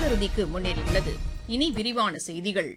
காலிறுதிக்கு முன்னேறியுள்ளது இனி விரிவான செய்திகள்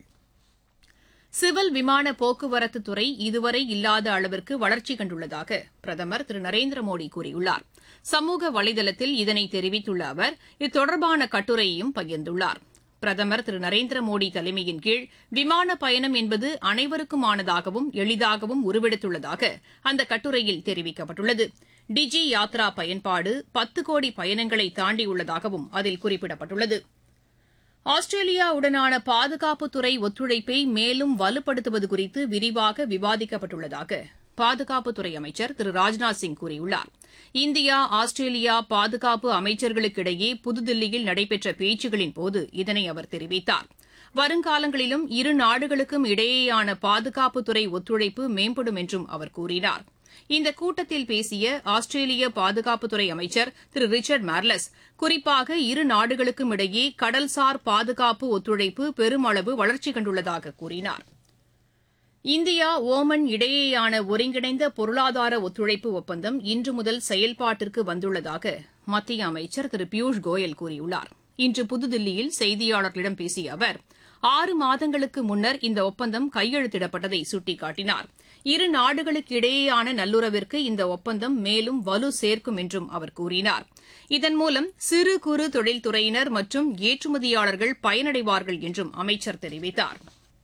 சிவில் விமான போக்குவரத்து துறை இதுவரை இல்லாத அளவிற்கு வளர்ச்சி கண்டுள்ளதாக பிரதமர் திரு நரேந்திர மோடி கூறியுள்ளார் சமூக வலைதளத்தில் இதனை தெரிவித்துள்ள அவர் இது தொடர்பான கட்டுரையையும் பகிர்ந்துள்ளார் பிரதமர் திரு நரேந்திர மோடி தலைமையின் கீழ் விமான பயணம் என்பது அனைவருக்குமானதாகவும் எளிதாகவும் உருவெடுத்துள்ளதாக அந்த கட்டுரையில் தெரிவிக்கப்பட்டுள்ளது டிஜி யாத்ரா பயன்பாடு பத்து கோடி பயணங்களை தாண்டியுள்ளதாகவும் அதில் குறிப்பிடப்பட்டுள்ளது ஆஸ்திரேலியாவுடனான பாதுகாப்புத்துறை ஒத்துழைப்பை மேலும் வலுப்படுத்துவது குறித்து விரிவாக விவாதிக்கப்பட்டுள்ளதாக பாதுகாப்புத்துறை அமைச்சர் திரு ராஜ்நாத் சிங் கூறியுள்ளார் இந்தியா ஆஸ்திரேலியா பாதுகாப்பு அமைச்சர்களுக்கிடையே புதுதில்லியில் நடைபெற்ற பேச்சுகளின்போது இதனை அவர் தெரிவித்தார் வருங்காலங்களிலும் இரு நாடுகளுக்கும் இடையேயான பாதுகாப்புத்துறை ஒத்துழைப்பு மேம்படும் என்றும் அவர் கூறினார் இந்த கூட்டத்தில் பேசிய ஆஸ்திரேலிய பாதுகாப்புத்துறை அமைச்சர் திரு ரிச்சர்ட் மார்லஸ் குறிப்பாக இரு நாடுகளுக்கும் இடையே கடல்சார் பாதுகாப்பு ஒத்துழைப்பு பெருமளவு வளர்ச்சி கண்டுள்ளதாக கூறினார் இந்தியா ஓமன் இடையேயான ஒருங்கிணைந்த பொருளாதார ஒத்துழைப்பு ஒப்பந்தம் இன்று முதல் செயல்பாட்டிற்கு வந்துள்ளதாக மத்திய அமைச்சர் திரு பியூஷ் கோயல் கூறியுள்ளார் இன்று புதுதில்லியில் செய்தியாளர்களிடம் பேசிய அவர் ஆறு மாதங்களுக்கு முன்னர் இந்த ஒப்பந்தம் கையெழுத்திடப்பட்டதை சுட்டிக்காட்டினார் இரு நாடுகளுக்கு இடையேயான நல்லுறவிற்கு இந்த ஒப்பந்தம் மேலும் வலு சேர்க்கும் என்றும் அவர் கூறினார் இதன் மூலம் சிறு குறு தொழில்துறையினர் மற்றும் ஏற்றுமதியாளர்கள் பயனடைவார்கள் என்றும் அமைச்சர் தெரிவித்தார்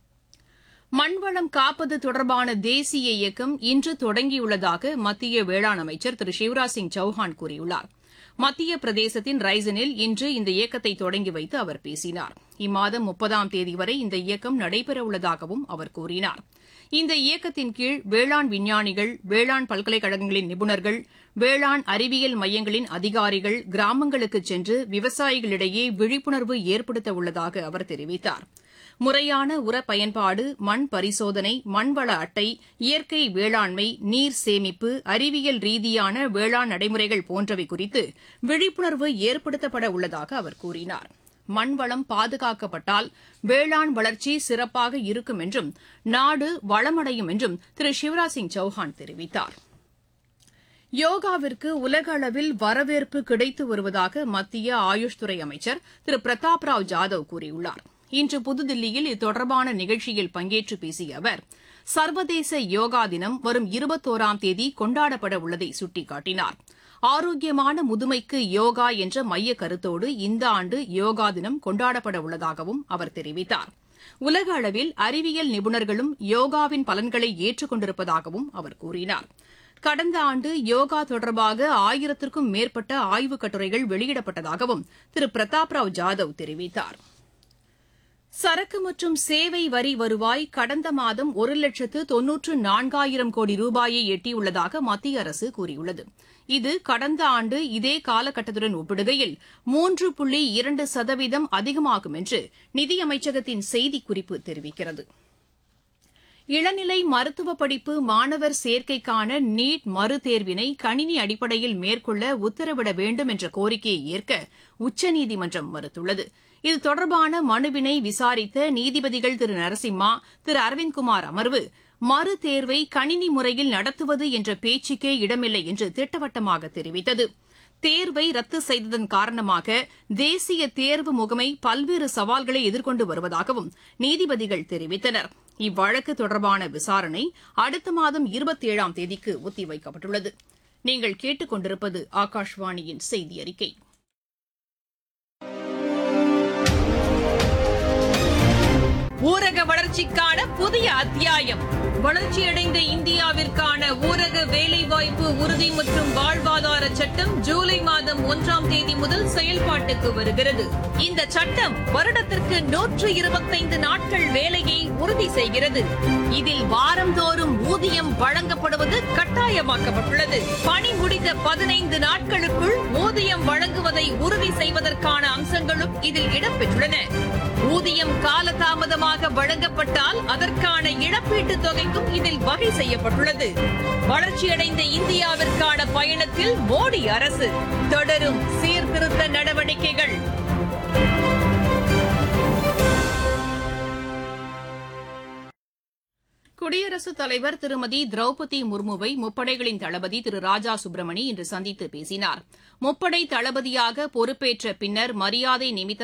மண்வளம் காப்பது தொடர்பான தேசிய இயக்கம் இன்று தொடங்கியுள்ளதாக மத்திய வேளாண் அமைச்சர் திரு சிவராஜ் சிங் சௌஹான் கூறியுள்ளார் மத்திய பிரதேசத்தின் ரைசனில் இன்று இந்த இயக்கத்தை தொடங்கி வைத்து அவர் பேசினார் இம்மாதம் முப்பதாம் தேதி வரை இந்த இயக்கம் நடைபெறவுள்ளதாகவும் அவர் கூறினார் இந்த இயக்கத்தின் கீழ் வேளாண் விஞ்ஞானிகள் வேளாண் பல்கலைக்கழகங்களின் நிபுணர்கள் வேளாண் அறிவியல் மையங்களின் அதிகாரிகள் கிராமங்களுக்கு சென்று விவசாயிகளிடையே விழிப்புணர்வு ஏற்படுத்த உள்ளதாக அவர் தெரிவித்தார் முறையான உர பயன்பாடு மண் பரிசோதனை மண்வள அட்டை இயற்கை வேளாண்மை நீர் சேமிப்பு அறிவியல் ரீதியான வேளாண் நடைமுறைகள் போன்றவை குறித்து விழிப்புணர்வு ஏற்படுத்தப்பட உள்ளதாக அவர் கூறினார் மண்வளம் பாதுகாக்கப்பட்டால் வேளாண் வளர்ச்சி சிறப்பாக இருக்கும் என்றும் நாடு வளமடையும் என்றும் திரு சிவராஜ் சிங் சௌஹான் தெரிவித்தார் யோகாவிற்கு உலக அளவில் வரவேற்பு கிடைத்து வருவதாக மத்திய ஆயுஷ் துறை அமைச்சர் திரு பிரதாப் ராவ் ஜாதவ் கூறியுள்ளார் இன்று புதுதில்லியில் இது தொடர்பான நிகழ்ச்சியில் பங்கேற்று பேசிய அவர் சர்வதேச யோகா தினம் வரும் இருபத்தோராம் தேதி கொண்டாடப்பட உள்ளதை சுட்டிக்காட்டினார் ஆரோக்கியமான முதுமைக்கு யோகா என்ற மைய கருத்தோடு இந்த ஆண்டு யோகா தினம் கொண்டாடப்பட உள்ளதாகவும் அவர் தெரிவித்தார் உலக அளவில் அறிவியல் நிபுணர்களும் யோகாவின் பலன்களை ஏற்றுக் கொண்டிருப்பதாகவும் அவர் கூறினார் கடந்த ஆண்டு யோகா தொடர்பாக ஆயிரத்திற்கும் மேற்பட்ட ஆய்வுக் கட்டுரைகள் வெளியிடப்பட்டதாகவும் திரு பிரதாப் ராவ் ஜாதவ் தெரிவித்தார் சரக்கு மற்றும் சேவை வரி வருவாய் கடந்த மாதம் ஒரு லட்சத்து தொன்னூற்று நான்காயிரம் கோடி ரூபாயை எட்டியுள்ளதாக மத்திய அரசு கூறியுள்ளது இது கடந்த ஆண்டு இதே காலகட்டத்துடன் ஒப்பிடுகையில் மூன்று புள்ளி இரண்டு சதவீதம் அதிகமாகும் என்று நிதியமைச்சகத்தின் செய்திக்குறிப்பு தெரிவிக்கிறது இளநிலை மருத்துவ படிப்பு மாணவர் சேர்க்கைக்கான நீட் மறுதேர்வினை கணினி அடிப்படையில் மேற்கொள்ள உத்தரவிட வேண்டும் என்ற கோரிக்கையை ஏற்க உச்சநீதிமன்றம் மறுத்துள்ளது இது தொடர்பான மனுவினை விசாரித்த நீதிபதிகள் திரு நரசிம்மா திரு அரவிந்த்குமார் அமர்வு மறு தேர்வை கணினி முறையில் நடத்துவது என்ற பேச்சுக்கே இடமில்லை என்று திட்டவட்டமாக தெரிவித்தது தேர்வை ரத்து செய்ததன் காரணமாக தேசிய தேர்வு முகமை பல்வேறு சவால்களை எதிர்கொண்டு வருவதாகவும் நீதிபதிகள் தெரிவித்தனர் இவ்வழக்கு தொடர்பான விசாரணை அடுத்த மாதம் இருபத்தி ஏழாம் தேதிக்கு ஒத்திவைக்கப்பட்டுள்ளது நீங்கள் கேட்டுக் கொண்டிருப்பது ஆகாஷ்வாணியின் செய்தி அறிக்கை ஊரக வளர்ச்சிக்கான புதிய அத்தியாயம் வளர்ச்சியடைந்த இந்தியாவிற்கான ஊரக வேலைவாய்ப்பு உறுதி மற்றும் வாழ்வாதார சட்டம் ஜூலை மாதம் ஒன்றாம் தேதி முதல் செயல்பாட்டுக்கு வருகிறது இந்த சட்டம் வருடத்திற்கு நூற்று இருபத்தைந்து நாட்கள் வேலையை உறுதி செய்கிறது இதில் வாரந்தோறும் ஊதியம் வழங்கப்படுவது கட்டாயமாக்கப்பட்டுள்ளது பணி முடிந்த பதினைந்து நாட்களுக்குள் ஊதியம் வழங்குவதை உறுதி செய்வதற்கான அம்சங்களும் இதில் இடம்பெற்றுள்ளன ஊதியம் காலதாமதமாக வழங்கப்பட்டால் அதற்கான இழப்பீட்டுத் தொகைக்கும் இதில் வகை செய்யப்பட்டுள்ளது வளர்ச்சியடைந்த இந்தியாவிற்கான பயணத்தில் மோடி அரசு தொடரும் சீர்திருத்த நடவடிக்கைகள் குடியரசுத் தலைவர் திருமதி திரௌபதி முர்முவை முப்படைகளின் தளபதி திரு ராஜா சுப்பிரமணி இன்று சந்தித்து பேசினார் முப்படை தளபதியாக பொறுப்பேற்ற பின்னர் மரியாதை நிமித்த